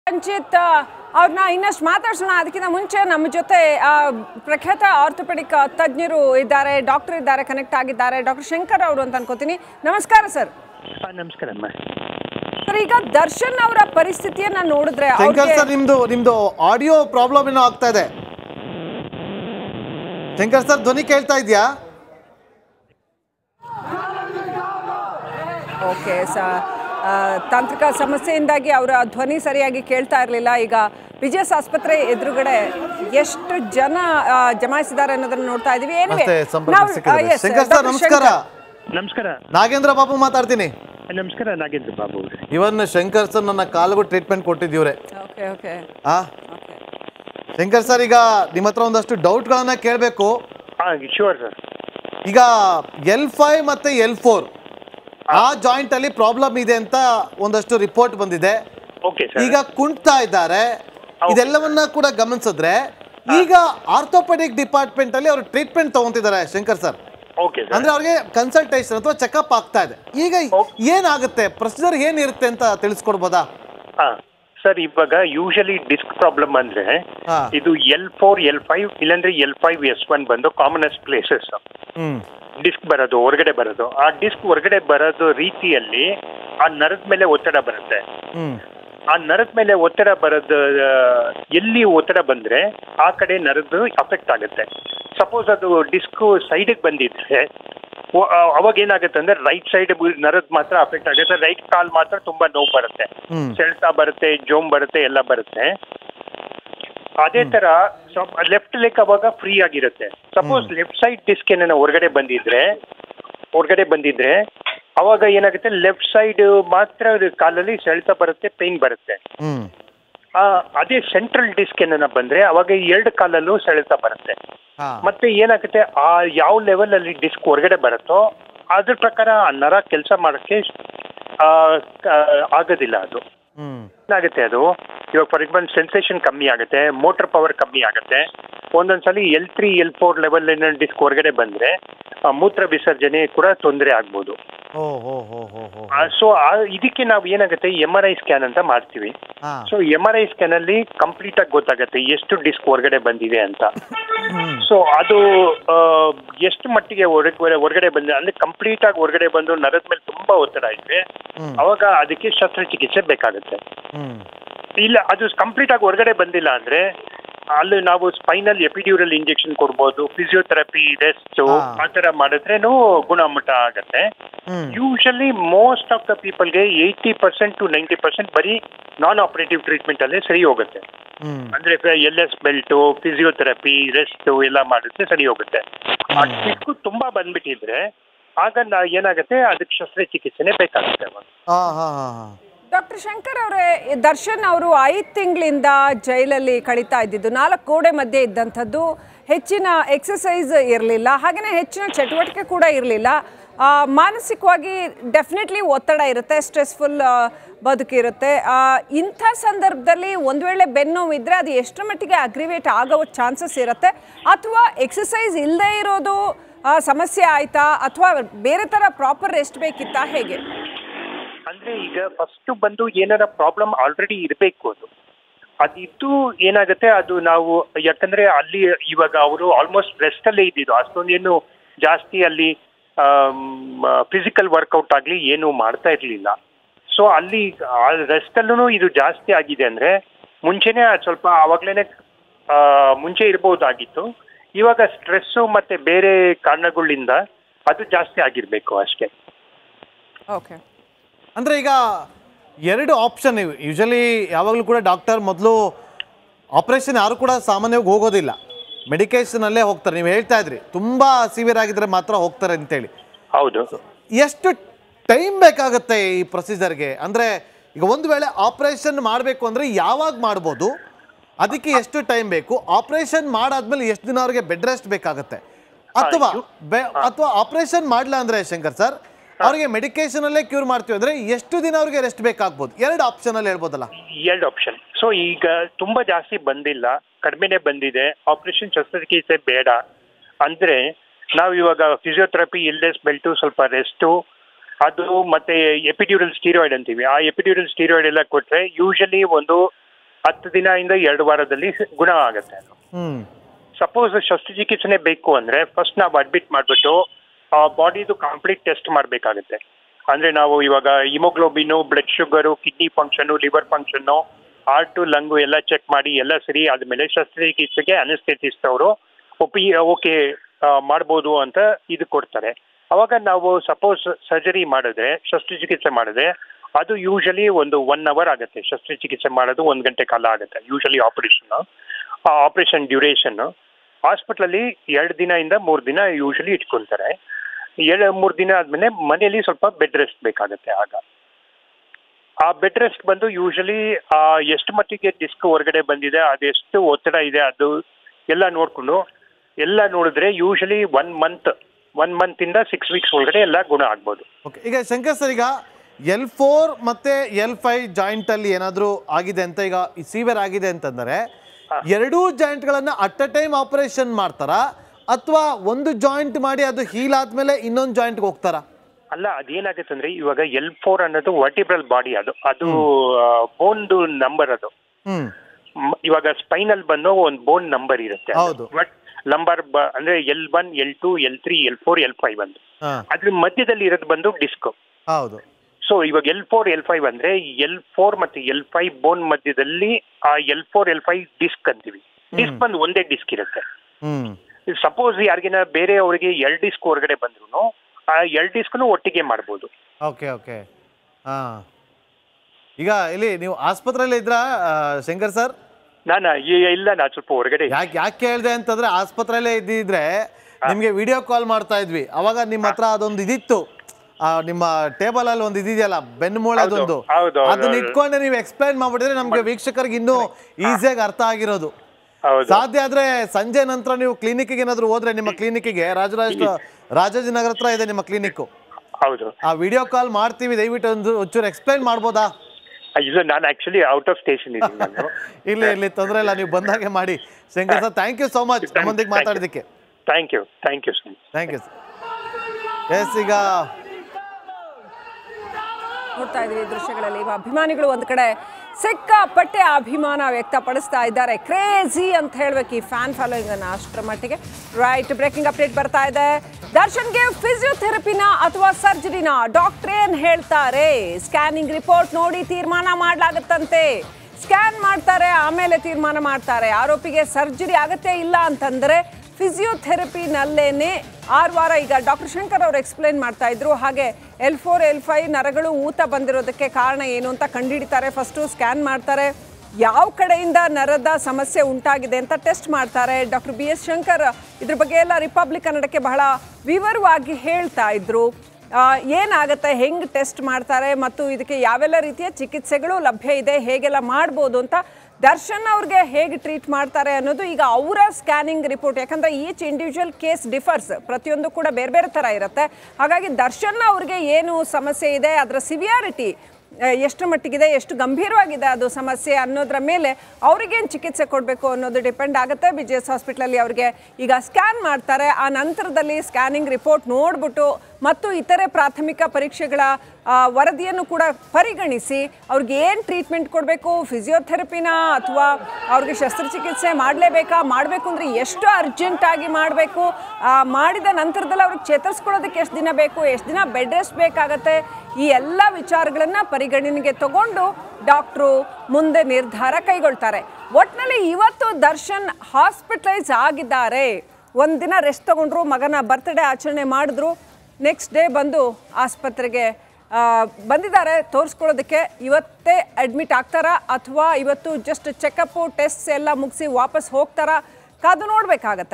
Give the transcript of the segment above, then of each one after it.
ರಂಜಿತ್ ಅವ್ರನ್ನ ಇನ್ನಷ್ಟು ಮಾತಾಡ್ಸೋಣ ಅದಕ್ಕಿಂತ ಮುಂಚೆ ನಮ್ಮ ಜೊತೆ ಆ, ಪ್ರಖ್ಯಾತ ಆರ್ಥೋಪೆಡಿಕ್ ತಜ್ಞರು ಇದ್ದಾರೆ ಡಾಕ್ಟರ್ ಇದ್ದಾರೆ ಕನೆಕ್ಟ್ ಆಗಿದ್ದಾರೆ ಡಾಕ್ಟರ್ ಶಂಕರ್ ಅವರು ಅಂತ ಅನ್ಕೋತೀನಿ ನಮಸ್ಕಾರ ಸರ್ ಹಾಂ ನಮಸ್ಕಾರಮ್ಮ ಸರ್ ಈಗ ದರ್ಶನ್ ಅವರ ಪರಿಸ್ಥಿತಿಯನ್ನ ನೋಡಿದ್ರೆ ಶಂಕರ್ ಅವ್ರಿಗೆ ಸರ್ ನಿಮ್ದು ನಿಮ್ದು ಆಡಿಯೋ ಪ್ರಾಬ್ಲಮ್ ಏನೋ ಆಗ್ತಾ ಇದೆ ಶಂಕರ್ ಸರ್ ಧ್ವನಿ ಕೇಳ್ತಾ ಇದೆಯಾ ಓಕೆ ಸ ಆ, ತಾಂತ್ರಿಕ ಸಮಸ್ಯೆಯಿಂದಾಗಿ ಅವರ ಧ್ವನಿ ಸರಿಯಾಗಿ ಕೇಳ್ತಾ ಇರಲಿಲ್ಲ ಈಗ ವಿಜಯಸ್ ಆಸ್ಪತ್ರೆ ಎದುರುಗಡೆ ಎಷ್ಟು ಜನ ಆ, ಜಮಾಯಿಸಿದ್ದಾರೆ ಅನ್ನೋದನ್ನ ನೋಡ್ತಾ ಇದೀವಿ Anyway, ಮತ್ತೆ ಸಂಪರ್ಕ ನಾವು- ಸಿಕ್ಕಿದ್ದಾರೆ. ಆ, yes, ಶಂಕರ್ Dr. ಸರ್ ನಮಸ್ಕಾರ ಶಂಕರ್. ನಮಸ್ಕಾರ ನಾಗೇಂದ್ರ ಬಾಬು ಮಾತಾಡ್ತೀನಿ ನಮಸ್ಕಾರ ನಾಗೇಂದ್ರ ಬಾಬು ಅವ್ರೆ. ಇವನ್ ಶಂಕರ್ ಸರ್ ನನ್ನ ಕಾಲ್ಗೂ ಟ್ರೀಟ್ಮೆಂಟ್ ಕೊಟ್ಟಿದ್ದೀವ್ರೆ ಓಕೆ ಓಕೆ ಆ ಓಕೆ ಶಂಕರ್ ಸರ್ ಈಗ ನಿಮ್ಮ ಹತ್ರ ಒಂದಷ್ಟು ಡೌಟ್ಗಳನ್ನ ಕೇಳಬೇಕು ಹಾಂ ಶೂರ್ ಸರ್ ಈಗ ಎಲ್ ಫೈವ್ ಮತ್ತೆ ಎಲ್ ಫೋರ್ ಆ ಜಾಯಿಂಟ್ ಅಲ್ಲಿ ಪ್ರಾಬ್ಲಮ್ ಇದೆ ಅಂತ ಒಂದಷ್ಟು ರಿಪೋರ್ಟ್ ಬಂದಿದೆ ಓಕೆ ಸರ್ ಈಗ ಕುಂಟ್ತಾ ಇದ್ದಾರೆ ಇದೆಲ್ಲವನ್ನ ಕೂಡ ಗಮನಿಸಿದ್ರೆ ಈಗ ಆರ್ಥೋಪೆಡಿಕ್ ಡಿಪಾರ್ಟ್ಮೆಂಟ್ ಅಲ್ಲಿ ಅವರು ಟ್ರೀಟ್ಮೆಂಟ್ ತಗೊಂತಿದ್ದಾರೆ ಶಂಕರ್ ಸರ್ ಓಕೆ ಸರ್ ಅಂದ್ರೆ ಅವ್ರಿಗೆ ಕನ್ಸಲ್ಟೇಷನ್ ಅಥವಾ ಚೆಕಪ್ ಆಗ್ತಾ ಇದೆ ಈಗ ಏನಾಗುತ್ತೆ ಪ್ರೊಸೀಜರ್ ಏನಿರುತ್ತೆ ಅಂತ ತಿಳಿಸ್ಕೊಡ್ಬೋದಾ ಹಾಂ ಸರ್ ಇವಾಗ ಯೂಶಲಿ ಡಿಸ್ಕ್ ಪ್ರಾಬ್ಲಮ್ ಅಂದ್ರೆ ಹಾ. ಇದು ಎಲ್ ಫೋರ್ ಎಲ್ ಫೈವ್ ಇಲ್ಲಾಂದ್ರೆ ಎಲ್ ಫೈವ್ ಎಸ್ ಒನ್ ಬಂದು ಕಾಮನೆಸ್ಟ್ ಪ್ಲೇಸಸ್ ಹ್ಮ್ ಡಿಸ್ಕ್ ಬರೋದು ಹೊರಗಡೆ ಬರೋದು ಆ ಡಿಸ್ಕ್ ಹೊರಗಡೆ ಬರೋದು ರೀತಿಯಲ್ಲಿ ಆ ನರದ ಮೇಲೆ ಒತ್ತಡ ಬರುತ್ತೆ ಹ್ಮ್ ಆ ನರದ ಮೇಲೆ ಒತ್ತಡ ಬರೋದು ಆ, ಎಲ್ಲಿ ಒತ್ತಡ ಬಂದ್ರೆ ಆ ಕಡೆ ನರದ್ದು ಅಫೆಕ್ಟ್ ಆಗುತ್ತೆ ಸಪೋಸ್ ಅದು ಡಿಸ್ಕ್ ಸೈಡಿಗೆ ಬಂದಿದ್ರೆ ಒ- ಆ- ಅವಾಗ ಏನಾಗುತ್ತೆ ಅಂದ್ರೆ ರೈಟ್ ಸೈಡ್ ನರದ್ ಮಾತ್ರ ಅಫೆಕ್ಟ್ ಆಗುತ್ತೆ ರೈಟ್ ಕಾಲ್ ಮಾತ್ರ ತುಂಬಾ ನೋವು ಬರುತ್ತೆ ಹ್ಮ್. ಸೆಳ್ತ ಬರುತ್ತೆ ಜೋಮ್ ಬರುತ್ತೆ ಎಲ್ಲ ಬರುತ್ತೆ ಅದೇ ತರ ಲೆಫ್ಟ್ ಲೆಗ್ ಅವಾಗ ಫ್ರೀ ಆಗಿರುತ್ತೆ ಸಪೋಸ್ ಲೆಫ್ಟ್ ಸೈಡ್ ಡಿಸ್ಕ್ ಏನೇನೋ ಹೊರಗಡೆ ಬಂದಿದ್ರೆ ಹೊರಗಡೆ ಬಂದಿದ್ರೆ ಅವಾಗ ಏನಾಗುತ್ತೆ ಲೆಫ್ಟ್ ಸೈಡ್ ಮಾತ್ರ ಅದು ಕಾಲಲ್ಲಿ ಸೆಳೆತ ಬರುತ್ತೆ ಪೇನ್ ಬರುತ್ತೆ ಹ್ಮ್ ಆ, ಅದೇ ಸೆಂಟ್ರಲ್ ಡಿಸ್ಕ್ ಏನಾರ ಬಂದ್ರೆ ಅವಾಗ ಎರಡು ಕಾಲಲ್ಲೂ ಸೆಳೆತ ಬರುತ್ತೆ ಹಾ ಮತ್ತೆ ಏನಾಗುತ್ತೆ ಆ ಯಾವ ಲೆವೆಲ್ ಅಲ್ಲಿ ಡಿಸ್ಕ್ ಹೊರಗಡೆ ಬರುತ್ತೋ ಅದ್ರ ಪ್ರಕಾರ ಆ ನರ ಕೆಲಸ ಮಾಡೋಕ್ಕೆ ಆ, ಕ- ಆಗೋದಿಲ್ಲ ಅದು ಹ್ಮ್ ಏನಾಗುತ್ತೆ ಅದು ಇವಾಗ ಫಾರ್ ಎಕ್ಸಾಂಪಲ್ ಸೆನ್ಸೇಷನ್ ಕಮ್ಮಿ ಆಗುತ್ತೆ ಮೋಟರ್ ಪವರ್ ಕಮ್ಮಿ ಆಗುತ್ತೆ ಒಂದೊಂದ್ಸಲಿ L three L four level disc ಹೊರಗಡೆ ಬಂದ್ರೆ ಆ, ಮೂತ್ರ ವಿಸರ್ಜನೆ ಕೂಡ ತೊಂದರೆ ಆಗ್ಬೋದು ಓ ಹೋ ಹೋ ಹೋ ಹೋ ಸೊ ಇದಕ್ಕೆ ನಾವು ಏನಾಗುತ್ತೆ ಎಮ್ ಆರ್ ಐ ಸ್ಕ್ಯಾನ್ ಅಂತ ಮಾಡ್ತೀವಿ ಹಾ so M R I scan ಅಲ್ಲಿ ಕಂಪ್ಲೀಟ್ ಆಗಿ ಗೊತ್ತಾಗುತ್ತೆ ಎಷ್ಟು ಡಿಸ್ಕ್ ಹೊರಗಡೆ ಬಂದಿದೆ ಅಂತ ಹ್ಮ್ ಸೊ ಅದು ಆ, ಎಷ್ಟು ಮಟ್ಟಿಗೆ ಹೊರಗೆ ಹೊರಗಡೆ ಬಂದಿದೆ ಅಂದ್ರೆ ಕಂಪ್ಲೀಟ್ ಆಗಿ ಹೊರಗಡೆ ಬಂದು ನರದ ಮೇಲೆ ತುಂಬಾ ಒತ್ತಡ ಇದ್ರೆ ಹ್ಮ್. ಅವಾಗ ಅದಕ್ಕೆ ಶಸ್ತ್ರಚಿಕಿತ್ಸೆ ಬೇಕಾಗುತ್ತೆ ಹ್ಮ್ ಇಲ್ಲ ಅದು ಕಂಪ್ಲೀಟ್ ಆಗಿ ಹೊರಗಡೆ ಬಂದಿಲ್ಲ ಅಂದ್ರೆ ಅಲ್ಲಿ ನಾವು ಸ್ಪೈನಲ್ ಎಪಿಡ್ಯೂರಲ್ ಇಂಜೆಕ್ಷನ್ ಕೊಡ್ಬೋದು ಫಿಸಿಯೋಥೆರಪಿ ರೆಸ್ಟ್ ಹಾ. ಆ ಥರ ಮಾಡಿದ್ರೇನು ಗುಣಮಟ್ಟ ಆಗತ್ತೆ hmm usually most of the ಪೀಪಲ್ಗೆ eighty percent to ninety percent ಬರೀ ನಾನ್ ಆಪರೇಟಿವ್ ಟ್ರೀಟ್ಮೆಂಟ್ ಅಲ್ಲೇ ಸರಿ ಹೋಗುತ್ತೆ ಹ್ಮ್ ಅಂದ್ರೆ L S belt physiotherapy rest ಎಲ್ಲ ಮಾಡಿದ್ರೆ ಸರಿ ಹೋಗುತ್ತೆ ಆ ಡಿಸ್ಕು ತುಂಬಾ ಬಂದ್ಬಿಟ್ಟಿದ್ರೆ ಆಗ ನಾ ಏನಾಗುತ್ತೆ ಅದಕ್ಕೆ ಶಸ್ತ್ರಚಿಕಿತ್ಸೆನೇ ಬೇಕಾಗುತ್ತೆ ಅವಾಗ ಹಾ ಹಾ ಹಾ ಹಾ ಡಾಕ್ಟರ್ ಶಂಕರ್ ಅವರೇ ದರ್ಶನ್ ಅವರು ಐದು ತಿಂಗಳಿಂದ ಜೈಲಲ್ಲಿ ಕಳೀತಾ ಇದ್ದಿದ್ದು ನಾಲ್ಕು ಗೋಡೆ ಮಧ್ಯೆ ಇದ್ದಂಥದ್ದು ಹೆಚ್ಚಿನ ಎಕ್ಸಸೈಸ್ ಇರಲಿಲ್ಲ ಹಾಗೆಯೇ ಹೆಚ್ಚಿನ ಚಟುವಟಿಕೆ ಕೂಡ ಇರಲಿಲ್ಲ ಮಾನಸಿಕವಾಗಿ ಡೆಫಿನೆಟ್ಲಿ ಒತ್ತಡ ಇರುತ್ತೆ ಸ್ಟ್ರೆಸ್ಫುಲ್ ಬದುಕಿರುತ್ತೆ ಆ, ಇಂಥ ಸಂದರ್ಭದಲ್ಲಿ ಒಂದು ವೇಳೆ ಬೆನ್ನೋವು ಇದ್ದರೆ ಅದು ಎಷ್ಟರ ಮಟ್ಟಿಗೆ ಅಗ್ರಿವೇಟ್ ಆಗೋ ಚಾನ್ಸಸ್ ಇರುತ್ತೆ ಅಥವಾ ಎಕ್ಸಸೈಸ್ ಇಲ್ಲದೆ ಇರೋದು ಆ, ಸಮಸ್ಯೆ ಆಯಿತಾ ಅಥವಾ ಬೇರೆ ಥರ ಪ್ರಾಪರ್ ರೆಸ್ಟ್ ಬೇಕಿತ್ತಾ ಹೇಗೆ ಅಂದ್ರೆ ಈಗ ಫಸ್ಟ್ ಬಂದು ಏನಾರ ಪ್ರಾಬ್ಲಮ್ ಆಲ್ರೆಡಿ ಇರಬೇಕು ಅದು ಅದಿದ್ದು ಏನಾಗುತ್ತೆ ಅದು ನಾವು ಯಾಕಂದ್ರೆ ಅಲ್ಲಿ ಇವಾಗ ಅವರು ಆಲ್ಮೋಸ್ಟ್ ರೆಸ್ಟ್ ಅಲ್ಲೇ ಇದ್ದಿದ್ದು ಅಷ್ಟೊಂದೇನು ಜಾಸ್ತಿ ಅಲ್ಲಿ ಫಿಸಿಕಲ್ ವರ್ಕೌಟ್ ಆಗಲಿ ಏನು ಮಾಡ್ತಾ ಇರಲಿಲ್ಲ ಸೊ ಅಲ್ಲಿ ರೆಸ್ಟ್ ಅಲ್ಲೂ ಇದು ಜಾಸ್ತಿ ಆಗಿದೆ ಅಂದ್ರೆ ಮುಂಚೆನೆ ಅದ್ ಸ್ವಲ್ಪ ಆವಾಗ್ಲೇನೆ ಆ, ಮುಂಚೆ ಇರ್ಬೋದಾಗಿತ್ತು ಇವಾಗ ಸ್ಟ್ರೆಸ್ಸು ಮತ್ತೆ ಬೇರೆ ಕಾರಣಗಳಿಂದ ಅದು ಜಾಸ್ತಿ ಆಗಿರ್ಬೇಕು ಅಷ್ಟೇ ಓಕೆ ಅಂದ್ರೆ ಈಗ ಎರಡು ಆಪ್ಷನ್ ಇವು ಯೂಶಲಿ ಯಾವಾಗಲೂ ಕೂಡ ಡಾಕ್ಟರ್ ಮೊದಲು ಆಪರೇಷನ್ ಯಾರು ಕೂಡ ಸಾಮಾನ್ಯವಾಗಿ ಹೋಗೋದಿಲ್ಲ ಮೆಡಿಕೇಶನಲ್ಲೇ ಹೋಗ್ತಾರೆ ನೀವು ಹೇಳ್ತಾ ಇದ್ರಿ ತುಂಬ ಸಿವಿಯರ್ ಆಗಿದ್ರೆ ಮಾತ್ರ ಹೋಗ್ತಾರೆ ಅಂತೇಳಿ ಹೌದು ಎಷ್ಟು ಟೈಮ್ ಬೇಕಾಗುತ್ತೆ ಈ ಪ್ರೊಸೀಜರ್ಗೆ ಅಂದರೆ ಈಗ ಒಂದು ವೇಳೆ ಆಪರೇಷನ್ ಮಾಡಬೇಕು ಅಂದರೆ ಯಾವಾಗ ಮಾಡ್ಬೋದು ಅದಕ್ಕೆ ಎಷ್ಟು ಟೈಮ್ ಬೇಕು ಆಪರೇಷನ್ ಮಾಡಾದ್ಮೇಲೆ ಎಷ್ಟು ದಿನ ಅವ್ರಿಗೆ ಬೆಡ್ ರೆಸ್ಟ್ ಬೇಕಾಗುತ್ತೆ ಅಥವಾ ಬೆ ಅಥವಾ ಆಪರೇಷನ್ ಮಾಡಲ್ಲ ಅಂದರೆ ಶಂಕರ್ ಸರ್ ಅವ್ರಿಗೆ ಮೆಡಿಕೇಶನ್ ಅಲ್ಲೇ ಕ್ಯೂರ್ ಮಾಡ್ತೀವಿ ಅಂದರೆ ಎಷ್ಟು ದಿನ ಅವ್ರಿಗೆ ರೆಸ್ಟ್ ಬೇಕಾಗ್ಬೋದು ಎರಡು ಆಪ್ಷನ್ ಅಲ್ಲಿ ಹೇಳ್ಬೋದಲ್ಲ ಎರಡು ಆಪ್ಷನ್ ಸೊ ಈಗ ತುಂಬಾ ಜಾಸ್ತಿ ಬಂದಿಲ್ಲ ಕಡಿಮೆನೆ ಬಂದಿದೆ ಆಪರೇಷನ್ ಶಸ್ತ್ರಚಿಕಿತ್ಸೆ ಬೇಡ ಅಂದ್ರೆ ನಾವು ಇವಾಗ ಫಿಸಿಯೋಥೆರಪಿ ಇಲ್ಡೆಸ್ ಬೆಲ್ಟು ಸ್ವಲ್ಪ ರೆಸ್ಟು ಅದು ಮತ್ತೆ ಎಪಿಡ್ಯೂರಲ್ ಸ್ಟೀರಾಯ್ಡ್ ಅಂತೀವಿ ಆ ಎಪಿಡ್ಯೂರಲ್ ಸ್ಟೀರಾಯ್ಡ್ ಎಲ್ಲ ಕೊಟ್ರೆ ಯೂಶಲಿ ಒಂದು ಹತ್ತು ದಿನದಿಂದ ಎರಡು ವಾರದಲ್ಲಿ ಗುಣ ಆಗುತ್ತೆ ಅದು ಹ್ಮ್ ಸಪೋಸ್ ಶಸ್ತ್ರಚಿಕಿತ್ಸೆನೆ ಬೇಕು ಅಂದ್ರೆ ಫಸ್ಟ್ ನಾವು ಅಡ್ಮಿಟ್ ಮಾಡಿಬಿಟ್ಟು ಆ ಬಾಡಿದು ಕಂಪ್ಲೀಟ್ ಟೆಸ್ಟ್ ಮಾಡಬೇಕಾಗುತ್ತೆ ಅಂದ್ರೆ ನಾವು ಇವಾಗ haemoglobin blood sugar kidney function liver function heart lung ಎಲ್ಲ ಚೆಕ್ ಮಾಡಿ ಎಲ್ಲ ಸರಿ ಆದ್ಮೇಲೆ ಶಸ್ತ್ರಚಿಕಿತ್ಸೆಗೆ ಅನಸ್ಥೆಟಿಸ್ಟ್ ಅವರು ಒಪ್ಪಿ ಓಕೆ ಮಾಡ್ಬೋದು ಅಂತ ಇದು ಕೊಡ್ತಾರೆ ಅವಾಗ ನಾವು ಸಪೋಸ್ ಸರ್ಜರಿ ಮಾಡಿದ್ರೆ ಶಸ್ತ್ರಚಿಕಿತ್ಸೆ ಮಾಡಿದ್ರೆ ಅದು ಯೂಶಲಿ ಒಂದು ಒನ್ ಅವರ್ ಆಗುತ್ತೆ ಶಸ್ತ್ರಚಿಕಿತ್ಸೆ ಮಾಡೋದು ಒಂದು ಗಂಟೆ ಕಾಲ ಆಗುತ್ತೆ ಯೂಶಲಿ ಆಪರೇಷನ್ ಆ ಆಪರೇಷನ್ ಡ್ಯೂರೇಷನ್ ಹಾಸ್ಪಿಟ್ಲಲ್ಲಿ ಎರಡು ದಿನದಿಂದ ಮೂರು ದಿನ ಯೂಶಲಿ ಇಟ್ಕೊಂತಾರೆ ಎರಡು ಮೂರು ದಿನ ಆದ್ಮೇಲೆ ಮನೆಯಲ್ಲಿ ಸ್ವಲ್ಪ ಬೆಡ್ ರೆಸ್ಟ್ ಬೇಕಾಗುತ್ತೆ ಆಗ ಆ ಬೆಡ್ ರೆಸ್ಟ್ ಬಂದು ಯೂಶಲಿ ಎಷ್ಟು ಮಟ್ಟಿಗೆ ಡಿಸ್ಕ್ ಹೊರಗಡೆ ಬಂದಿದೆ ಅದೆಷ್ಟು ಒತ್ತಡ ಇದೆ ಅದು ಎಲ್ಲ ನೋಡಿಕೊಂಡು ಎಲ್ಲ ನೋಡಿದ್ರೆ ಯೂಶಲಿ ಒನ್ ಮಂತ್ ಒನ್ ಮಂತಿಂದ ಸಿಕ್ಸ್ ವೀಕ್ಸ್ ಒಳಗಡೆ ಎಲ್ಲ ಗುಣ ಆಗ್ಬೋದು ಓಕೆ ಈಗ ಶಂಕರ್ ಸರ್ ಈಗ ಎಲ್ ಫೋರ್ ಮತ್ತೆ ಎಲ್ ಫೈವ್ ಜಾಯಿಂಟ್ ಅಲ್ಲಿ ಏನಾದರೂ ಆಗಿದೆ ಅಂತ ಈಗ ಸೀವಿಯರ್ ಆಗಿದೆ ಅಂತಂದರೆ ಎರಡೂ ಜಾಯಿಂಟ್ಗಳನ್ನ ಅಟ್ ಅ ಟೈಮ್ ಆಪರೇಷನ್ ಮಾಡ್ತಾರಾ ಅಥವಾ ಒಂದು ಜಾಯಿಂಟ್ ಮಾಡಿ ಅದು ಹೀಲ್ ಆದ್ಮೇಲೆ ಇನ್ನೊಂದು ಜಾಯಿಂಟ್ಗೆ ಹೋಗ್ತಾರಾ ಅಲ್ಲ ಅದೇನಾಗುತ್ತೆ ಅಂದ್ರೆ ಇವಾಗ ಎಲ್ ಫೋರ್ ಅನ್ನೋದು ವರ್ಟಿಬ್ರಲ್ ಬಾಡಿ ಅದು ಅದು ಬೋನ್ದು ನಂಬರ್ ಅದು ಹ್ಮ್ ಮ್- ಇವಾಗ ಸ್ಪೈನಲ್ ಬಂದು ಒಂದು ಬೋನ್ ನಂಬರ್ ಇರುತ್ತೆ ಹೌದು. ಬಟ್ ನಂಬರ್ ಅಂದ್ರೆ L one L two L three L four L five ಅಂತ ಹಾ ಅದ್ರ ಮಧ್ಯದಲ್ಲಿ ಇರೋದು ಬಂದು ಡಿಸ್ಕ್ ಹೌದು ಸೊ ಇವಾಗ ಎಲ್ ಫೋರ್ ಎಲ್ ಫೈವ್ ಅಂದ್ರೆ ಎಲ್ ಫೋರ್ ಮತ್ತೆ ಎಲ್ ಫೈವ್ ಬೋನ್ ಮಧ್ಯದಲ್ಲಿ ಆ L four L five disc ಅಂತೀವಿ ಡಿಸ್ಕ್ ಬಂದು ಒಂದೇ ಡಿಸ್ಕ್ ಇರುತ್ತೆ ಹ್ಮ್ ಸಪೋಸ್ ಯಾರಿಗಿನ ಬೇರೆ ಅವರಿಗೆ ಎಲ್ ಡಿಸ್ಕ್ ಹೊರಗಡೆ ಬಂದ್ರು ಆ ಎಲ್ ಡಿಸ್ಕ್ನು ಒಟ್ಟಿಗೆ ಮಾಡ್ಬೋದು ಓಕೆ ಓಕೆ ಹಾ ಈಗ ಇಲ್ಲಿ ನೀವು ಆಸ್ಪತ್ರೆಯಲ್ಲಿ ಇದ್ರಾ ಆ, ಶಂಕರ್ ಸರ್ ನಾನು ಇಲ್ಲ ನಾನು ಸ್ವಲ್ಪ ಹೊರಗಡೆ ಇದ್ದೆ. ಯಾಕೆ ಯಾಕೆ ಕೇಳಿದೆ ಅಂತಂದ್ರೆ ಆಸ್ಪತ್ರೆಯಲ್ಲೇ ಇದ್ದಿದ್ರೆ ನಿಮಗೆ ವಿಡಿಯೋ ಕಾಲ್ ಮಾಡ್ತಾ ಇದ್ವಿ ಅವಾಗ ನಿಮ್ಮ ಹತ್ರ ಅದೊಂದು ಇದಿತ್ತು ಆ, ನಿಮ್ಮ ಟೇಬಲ್ ಅಲ್ಲಿ ಒಂದು ಇದಿದೆಯಲ್ಲ ಬೆನ್ನು ಮೂಳೆ ಹೌದು, ಅದೊಂದು ಹೌದು, ಹೌದು, ಅದನ್ನ ಹೌದು. ಇಟ್ಕೊಂಡೆ ನೀವು ಎಕ್ಸ್ಪ್ಲೈನ್ ಮಾಡ್ಬಿಟ್ಟಿದ್ರೆ ನಮ್ಗೆ ವೀಕ್ಷಕರಿಗೆ ಇನ್ನೂ ಈಸಿಯಾಗಿ ಅರ್ಥ ಆಗಿರೋದು ಹೌದು ಸಾಧ್ಯ ಆದ್ರೆ ಸಂಜೆ ನಂತರ ನೀವು ಕ್ಲಿನಿಕ್ಗೆ ಏನಾದ್ರು ಹೋದ್ರೆ ನಿಮ್ಮ ಕ್ಲಿನಿಕ್ಗೆ ರಾಜರಾಜ ರಾಜಾಜಿನಗರ ಹತ್ರ ಇದೆ ನಿಮ್ಮ ಕ್ಲಿನಿಕ್ ಹೌದು ಆ ವಿಡಿಯೋ ಕಾಲ್ ಮಾಡ್ತೀವಿ ದಯವಿಟ್ಟು ಒಂದು ಒಂಚೂರು ಎಕ್ಸ್ಪ್ಲೈನ್ ಮಾಡ್ಬೋದಾ ಇದು ನಾನು ಆಕ್ಚುಲಿ ಔಟ್ ಆಫ್ ಸ್ಟೇಷನ್ ಇದ್ದೀನಿ ನಾನು ಇಲ್ಲಿ ಇಲ್ಲಿ ತೊಂದರೆ ಇಲ್ಲ ನೀವು ಬಂದಾಗೆ ಮಾಡಿ Shankar sir thank you so much ನಮ್ಮೊಂದಿಗೆ ಮಾತಾಡೋದಕ್ಕೆ thank you thank you sir thank you yes ಈಗ ನೋಡ್ತಾ ಇದ್ದೀವಿ ದೃಶ್ಯಗಳಲ್ಲಿ ಈಗ ಅಭಿಮಾನಿಗಳು ಒಂದು ಕಡೆ ಸಿಕ್ಕಾಪಟ್ಟೆ ಅಭಿಮಾನ ವ್ಯಕ್ತಪಡಿಸ್ತಾ ಇದ್ದಾರೆ ಕ್ರೇಜಿ ಅಂತ ಹೇಳ್ಬೇಕು ಈ ಫ್ಯಾನ್ ಫಾಲೋಯಿಂಗ್ ಅನ್ನ ಅಷ್ಟರ ಮಟ್ಟಿಗೆ ರೈಟ್ ಬ್ರೇಕಿಂಗ್ ಅಪ್ಡೇಟ್ ಬರ್ತಾ ಇದೆ ದರ್ಶನ್ಗೆ ಫಿಸಿಯೋಥೆರಪಿನ ಅಥವಾ ಸರ್ಜರಿನ ಡಾಕ್ಟರ್ ಏನ್ ಹೇಳ್ತಾರೆ ಸ್ಕ್ಯಾನಿಂಗ್ ರಿಪೋರ್ಟ್ ನೋಡಿ ತೀರ್ಮಾನ ಮಾಡ್ಲಾಗತ್ತಂತೆ ಸ್ಕ್ಯಾನ್ ಮಾಡ್ತಾರೆ ಆಮೇಲೆ ತೀರ್ಮಾನ ಮಾಡ್ತಾರೆ ಆರೋಪಿಗೆ ಸರ್ಜರಿ ಆಗತ್ತೆ ಇಲ್ಲ ಅಂತಂದ್ರೆ ಫಿಸಿಯೋಥೆರಪಿನಲ್ಲೇನೆ ಆರು ವಾರ ಈಗ ಡಾಕ್ಟರ್ ಶಂಕರ್ ಅವರು ಎಕ್ಸ್ಪ್ಲೈನ್ ಮಾಡ್ತಾ ಇದ್ರು ಹಾಗೆ ಎಲ್ ಫೋರ್ ಎಲ್ ಫೈವ್ ನರಗಳು ಊತ ಬಂದಿರೋದಕ್ಕೆ ಕಾರಣ ಏನು ಅಂತ ಕಂಡುಹಿಡಿತಾರೆ ಫಸ್ಟು ಸ್ಕ್ಯಾನ್ ಮಾಡ್ತಾರೆ ಯಾವ ಕಡೆಯಿಂದ ನರದ ಸಮಸ್ಯೆ ಉಂಟಾಗಿದೆ ಅಂತ ಟೆಸ್ಟ್ ಮಾಡ್ತಾರೆ ಡಾಕ್ಟರ್ ಬಿ ಎಸ್ ಶಂಕರ್ ಇದ್ರ ಬಗ್ಗೆ ಎಲ್ಲ ರಿಪಬ್ಲಿಕ್ ಕನ್ನಡಕ್ಕೆ ಬಹಳ ವಿವರವಾಗಿ ಹೇಳ್ತಾ ಇದ್ರು ಆ, ಏನಾಗುತ್ತೆ ಹೆಂಗೆ ಟೆಸ್ಟ್ ಮಾಡ್ತಾರೆ ಮತ್ತು ಇದಕ್ಕೆ ಯಾವೆಲ್ಲ ರೀತಿಯ ಚಿಕಿತ್ಸೆಗಳು ಲಭ್ಯ ಇದೆ ಹೇಗೆಲ್ಲ ಮಾಡ್ಬೋದು ಅಂತ ದರ್ಶನ್ ಅವ್ರಿಗೆ ಹೇಗೆ ಟ್ರೀಟ್ ಮಾಡ್ತಾರೆ ಅನ್ನೋದು ಈಗ ಅವರ ಸ್ಕ್ಯಾನಿಂಗ್ ರಿಪೋರ್ಟ್ ಯಾಕಂದ್ರೆ ಈಚ್ ಇಂಡಿವಿಜುವಲ್ ಕೇಸ್ ಡಿಫರ್ಸ್ ಪ್ರತಿಯೊಂದು ಕೂಡ ಬೇರೆ ಬೇರೆ ಥರ ಇರುತ್ತೆ ಹಾಗಾಗಿ ದರ್ಶನ್ ಅವ್ರಿಗೆ ಏನು ಸಮಸ್ಯೆ ಇದೆ ಅದರ ಸಿವಿಯಾರಿಟಿ ಎಷ್ಟು ಮಟ್ಟಿಗಿದೆ ಎಷ್ಟು ಗಂಭೀರವಾಗಿದೆ ಅದು ಸಮಸ್ಯೆ ಅನ್ನೋದ್ರ ಮೇಲೆ ಅವ್ರಿಗೇನು ಚಿಕಿತ್ಸೆ ಕೊಡಬೇಕು ಅನ್ನೋದು ಡಿಪೆಂಡ್ ಆಗುತ್ತೆ ಬಿ ಜಿ ಎಸ್ ಹಾಸ್ಪಿಟ್ಲಲ್ಲಿ ಅವ್ರಿಗೆ ಈಗ ಸ್ಕ್ಯಾನ್ ಮಾಡ್ತಾರೆ ಆ ನಂತರದಲ್ಲಿ ಸ್ಕ್ಯಾನಿಂಗ್ ರಿಪೋರ್ಟ್ ನೋಡ್ಬಿಟ್ಟು ಮತ್ತು ಇತರೆ ಪ್ರಾಥಮಿಕ ಪರೀಕ್ಷೆಗಳ ಆ, ವರದಿಯನ್ನು ಕೂಡ ಪರಿಗಣಿಸಿ ಅವ್ರಿಗೆ ಏನು ಟ್ರೀಟ್ಮೆಂಟ್ ಕೊಡಬೇಕು ಫಿಸಿಯೋಥೆರಪಿನ ಅಥವಾ ಅವ್ರಿಗೆ ಶಸ್ತ್ರಚಿಕಿತ್ಸೆ ಮಾಡಲೇಬೇಕಾ ಮಾಡಬೇಕು ಅಂದರೆ ಎಷ್ಟು ಅರ್ಜೆಂಟಾಗಿ ಮಾಡಬೇಕು ಮಾಡಿದ ನಂತರದಲ್ಲಿ ಅವ್ರಿಗೆ ಚೇತರಿಸ್ಕೊಳ್ಳೋದಕ್ಕೆ ಎಷ್ಟು ದಿನ ಬೇಕು ಎಷ್ಟು ದಿನ ಬೆಡ್ ರೆಸ್ಟ್ ಬೇಕಾಗತ್ತೆ ಈ ಎಲ್ಲ ವಿಚಾರಗಳನ್ನು ಪರಿಗಣನೆಗೆ ತಗೊಂಡು ಡಾಕ್ಟ್ರು ಮುಂದೆ ನಿರ್ಧಾರ ಕೈಗೊಳ್ತಾರೆ ಒಟ್ಟಿನಲ್ಲಿ ಇವತ್ತು ದರ್ಶನ್ ಹಾಸ್ಪಿಟಲೈಸ್ ಆಗಿದ್ದಾರೆ ಒಂದಿನ ರೆಸ್ಟ್ ತಗೊಂಡ್ರು ಮಗನ ಬರ್ತ್ಡೇ ಆಚರಣೆ ಮಾಡಿದ್ರು ನೆಕ್ಸ್ಟ್ ಡೇ ಬಂದು ಆಸ್ಪತ್ರೆಗೆ ಆ, ಬಂದಿದ್ದಾರೆ ತೋರಿಸ್ಕೊಳ್ಳೋದಕ್ಕೆ ಇವತ್ತೇ ಅಡ್ಮಿಟ್ ಆಗ್ತಾರಾ ಅಥವಾ ಇವತ್ತು ಜಸ್ಟ್ ಚೆಕಪ್ಪು ಟೆಸ್ಟ್ ಎಲ್ಲ ಮುಗಿಸಿ ವಾಪಸ್ ಹೋಗ್ತಾರಾ ಕಾದು ನೋಡಬೇಕಾಗತ್ತೆ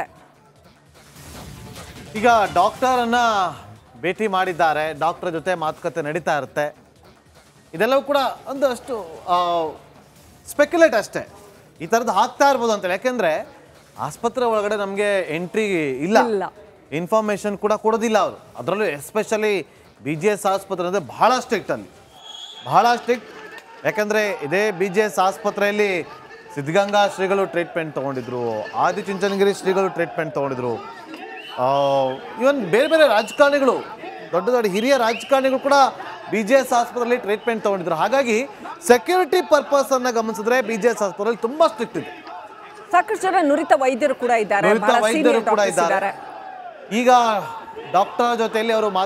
ಈಗ ಡಾಕ್ಟರನ್ನ ಭೇಟಿ ಮಾಡಿದ್ದಾರೆ ಡಾಕ್ಟರ್ ಜೊತೆ ಮಾತುಕತೆ ನಡೀತಾ ಇರುತ್ತೆ ಇದೆಲ್ಲವೂ ಕೂಡ ಒಂದಷ್ಟು ಸ್ಪೆಕ್ಯುಲೇಟ್ ಅಷ್ಟೇ ಈ ಥರದ್ದು ಆಗ್ತಾ ಇರ್ಬೋದು ಅಂತೇಳಿ ಯಾಕೆಂದ್ರೆ ಆಸ್ಪತ್ರೆ ಒಳಗಡೆ ನಮಗೆ ಎಂಟ್ರಿ ಇಲ್ಲ ಇಲ್ಲ. ಇನ್ಫಾರ್ಮೇಶನ್ ಕೂಡ ಕೊಡೋದಿಲ್ಲ ಅವರು ಅದರಲ್ಲೂ ಎಸ್ಪೆಷಲಿ ಬಿ ಜಿ ಎಸ್ ಆಸ್ಪತ್ರೆ ಅಂದರೆ ಬಹಳ ಸ್ಟ್ರಿಕ್ಟ್ ಅಲ್ಲಿ ಬಹಳ ಸ್ಟ್ರಿಕ್ಟ್ ಯಾಕಂದರೆ ಇದೇ ಬಿ ಜಿ ಎಸ್ ಆಸ್ಪತ್ರೆಯಲ್ಲಿ ಸಿದ್ಧಗಂಗಾ ಶ್ರೀಗಳು ಟ್ರೀಟ್ಮೆಂಟ್ ತೊಗೊಂಡಿದ್ರು ಆದಿಚುಂಚನಗಿರಿ ಶ್ರೀಗಳು ಟ್ರೀಟ್ಮೆಂಟ್ ತೊಗೊಂಡಿದ್ರು ಇವನ್ ಬೇರೆ ಬೇರೆ ರಾಜಕಾರಣಿಗಳು ದೊಡ್ಡ ದೊಡ್ಡ ಹಿರಿಯ ರಾಜಕಾರಣಿಗಳು ಕೂಡ ಬಿ ಜಿ ಎಸ್ ಆಸ್ಪತ್ರೆಯಲ್ಲಿ ಟ್ರೀಟ್ಮೆಂಟ್ ತಗೊಂಡಿದ್ರು ಹಾಗಾಗಿ ಸೆಕ್ಯೂರಿಟಿ ಪರ್ಪಸ್ ಅನ್ನ ಗಮನಿಸಿದ್ರೆ ಬಿ ಜಿ ಎಸ್ ಆಸ್ಪತ್ರೆಯಲ್ಲಿ ತುಂಬಾ ಸ್ಟ್ರಿಕ್ಟ್ ಇದೆ ಸಾಕಷ್ಟು ಜನ ನುರಿತ ವೈದ್ಯರು ಕೂಡ ಇದ್ದಾರೆ ನುರಿತ ಬಹಳ ವೈದ್ಯರು senior ಕೂಡ doctors ಇದ್ದಾರೆ ಈಗ ಡಾಕ್ಟರ್ ಜೊತೆಯಲ್ಲಿ ಅವರು